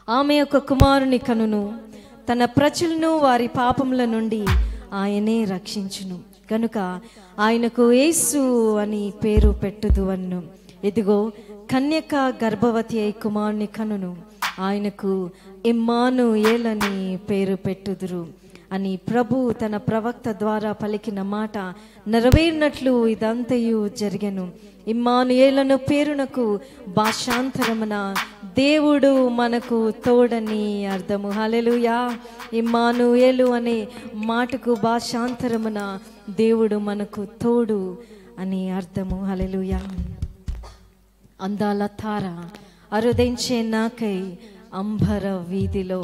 ఆమె యొక్క కుమారుని కనును తన ప్రజలను వారి పాపముల నుండి ఆయనే రక్షించును కనుక ఆయనకు యేసు అని పేరు పెట్టుదు అన్ను ఇదిగో కన్యక గర్భవతి అయి కుమారుని కనును ఆయనకు ఇమ్మాను ఏలని పేరు పెట్టుదురు అని ప్రభు తన ప్రవక్త ద్వారా పలికిన మాట నెరవేరినట్లు ఇదంతయు జరిగెను ఇమ్మానుయేలను పేరునకు భాషాంతరమున దేవుడు మనకు తోడని అర్థము హలెలుయా ఇమ్మానుయేలు అనే మాటకు భాషాంతరమున దేవుడు మనకు తోడు అని అర్థము హలెలుయా అందాల తార అరుదించే నాకై అంబర వీధిలో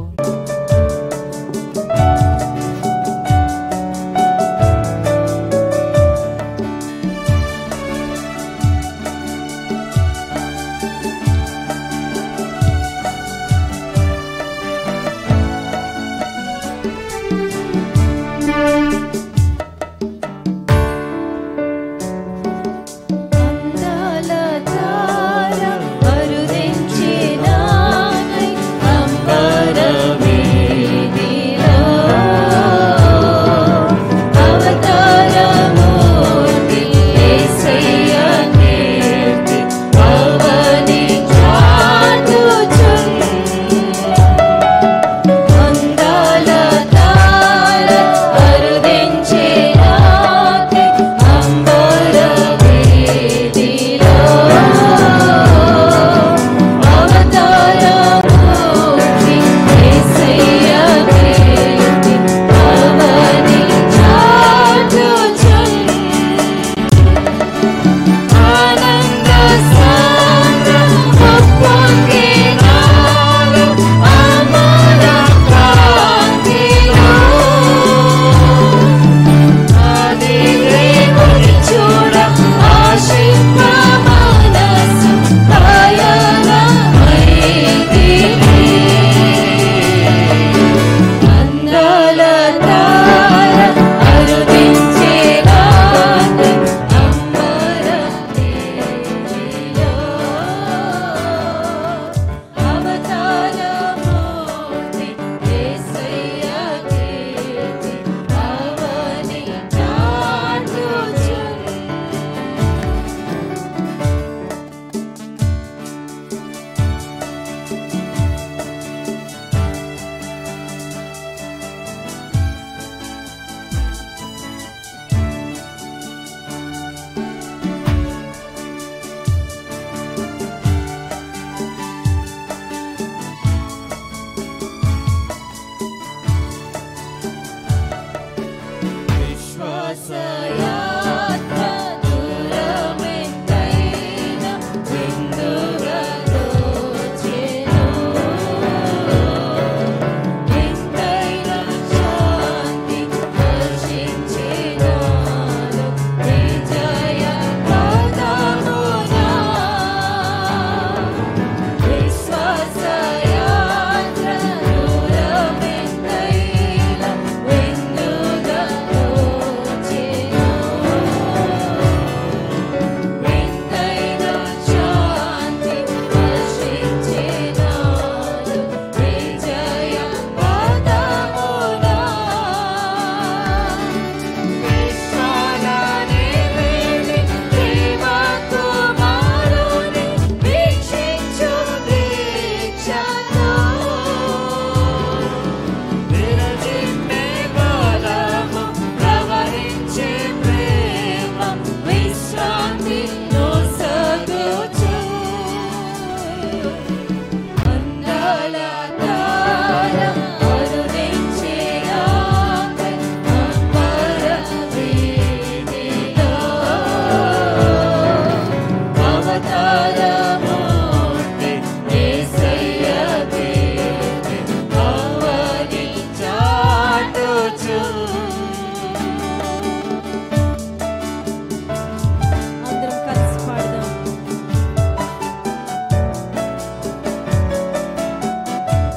అందాల తార అరుదించే నాకై అంబర వీధిలో అవతారమూర్తి యేసయ్య కీర్తి అవని చాటుచున్ అందాల తార అరుదించే నాకై అంబర వీధిలో అవతారమూర్తి యేసయ్య కీర్తి అవని చాటుచున్ ఆనంద సాంద్ర ఉప్పొంగే నాలో అమర కాంతిలో ఆది దేవుని చూడ ఆశింప మనసు ఆయనమైతిని. అందాల తార అరుదించే నాకై అంబర వీధిలో అవతారమూర్తి యేసయ్య కీర్తి అవని చాటుచున్ విశ్వాసయాత్ర దూరమెంతైన విందుగా దోచెను. ఎంతైన శాంతి హర్షించే నాలో విజయ పదమునా. విశ్వాసయాత్ర దూరమెంతైన విందుగా దోచెను. వింతైన శాంతి హర్షించే నాలో విజయ పదమునా. విశ్వాలని వేడి ప్రేమ కుమారుని వీక్షించు దీక్షతో. విరజిమ్మే బలము ప్రవహించే ప్రేమ విశ్రాంతి నొసగుచు. అందాల తార అరుదించే నాకై అంబర వీధిలో అవతారమూర్తి యేసయ్య కీర్తి అవని చాటుచు. అందరం కలిసి పాడదాం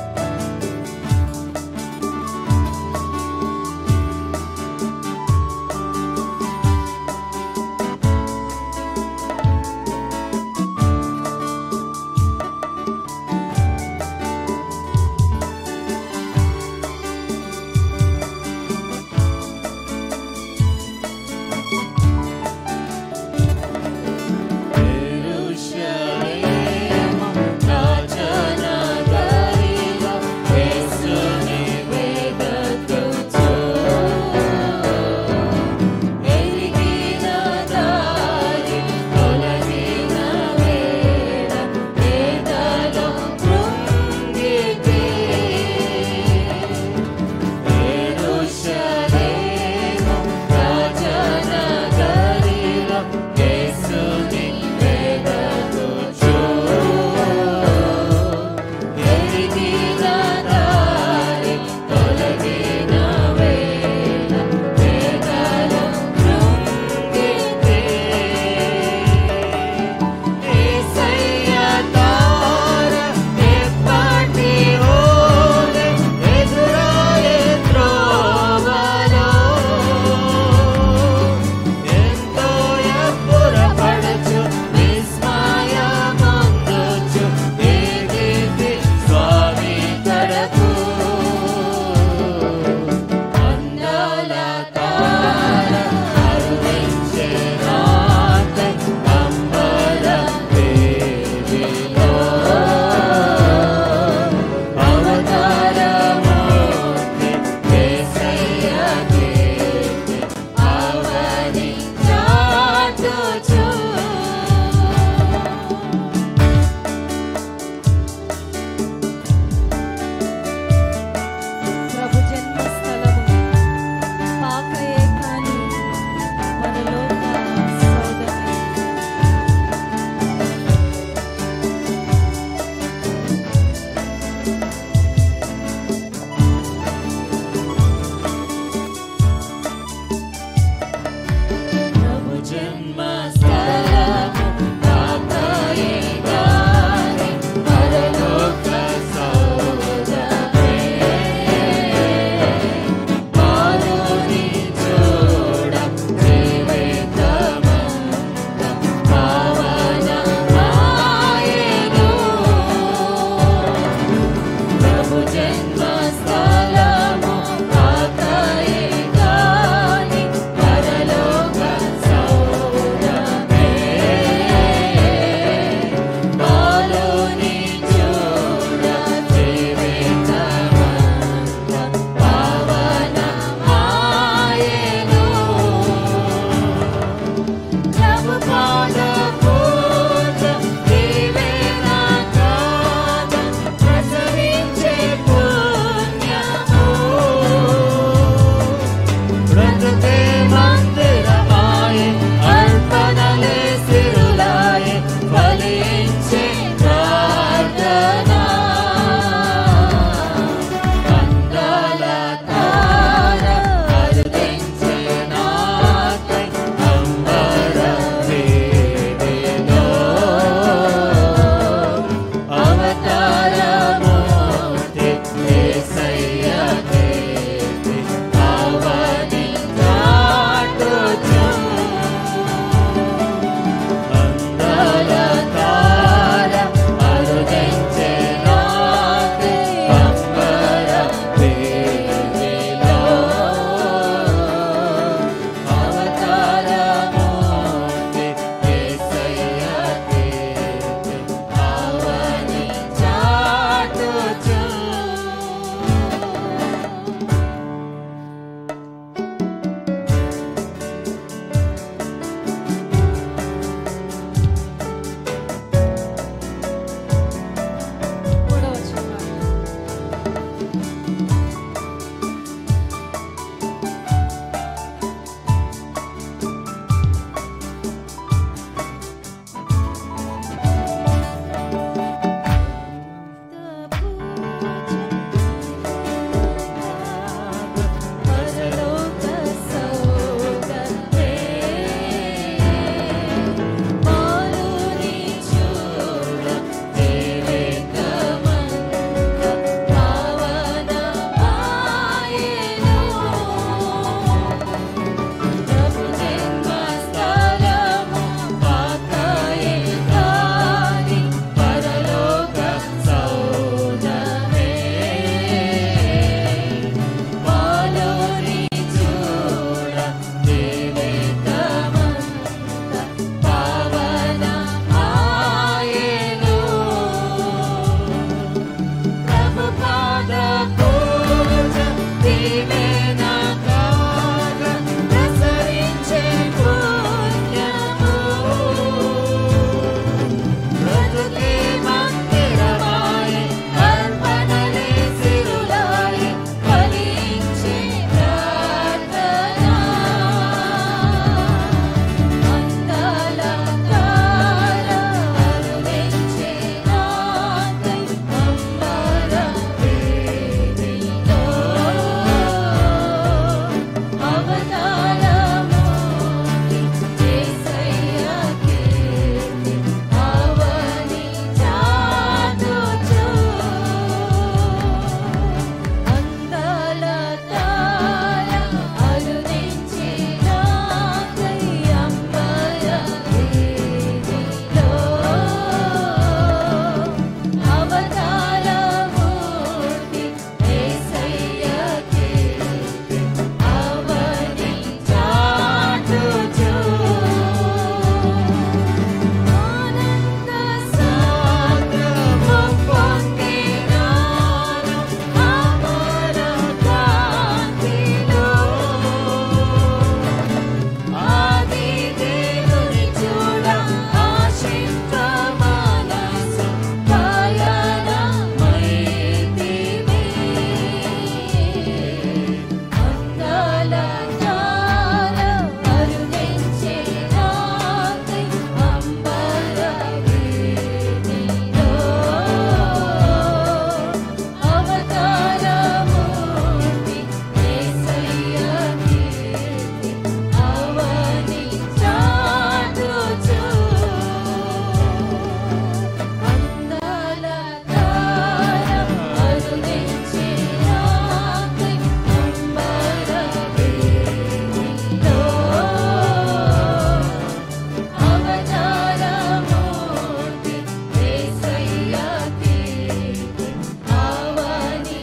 పరలోక సౌగంధే పాలుని చూడ దేవేకమంత పావనమాయెను ప్రభు జన్మస్థలము పాకాయకాని పరలోక సౌధమే పాలోని చూడ దేవేకమంత పావనమాయెను ప్రభు పాద పూజ దీవెనగాన ప్రసరించే పుణ్యము బ్రతుకే మందిరమాయే అర్పణలే సిరులాయే ఫలించే ప్రార్థన అందాల తార అరుణించే నాకై అంబర వేదిలో అవతారమూర్తి యేసయ్య కీర్తి అవని చాటుచు అందాల తార అరుణించే నాకై అంబర వేదిలో అవతారమూర్తి యేసయ్య కీర్తి అవని చాటుచు ఆనంద సాగరము పొందినాను అమర కాంతిలో ఆది దేవుని చూడ ఆశింప మనసు పయనమైతివి అందాల తార అరుణించే నాకై అంబర వీధిలో అవతారమూర్తి యేసయ్య కీర్తి అవని చాటుచు అందాల తార అరుణించే నాకై అంబర వీధిలో అవతారమూర్తి యేసయ్య కీర్తి అవని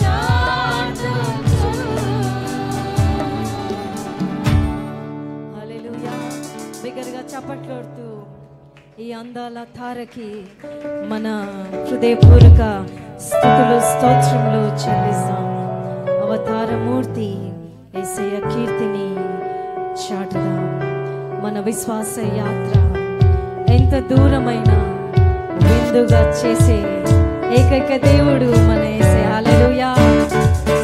చాటుచు హల్లెలూయా బిగ్గరగా చప్పట్లొడుతూ ఈ అందాల తారకి మన హృదయపూర్వక స్థుతులు స్తోత్రములు చెల్లిస్తాం అవతారమూర్తి యేసయ్య కీర్తిని చాటుదాం మన విశ్వాస యాత్ర ఎంత దూరమైన విందుగా చేసే ఏకైక దేవుడు మన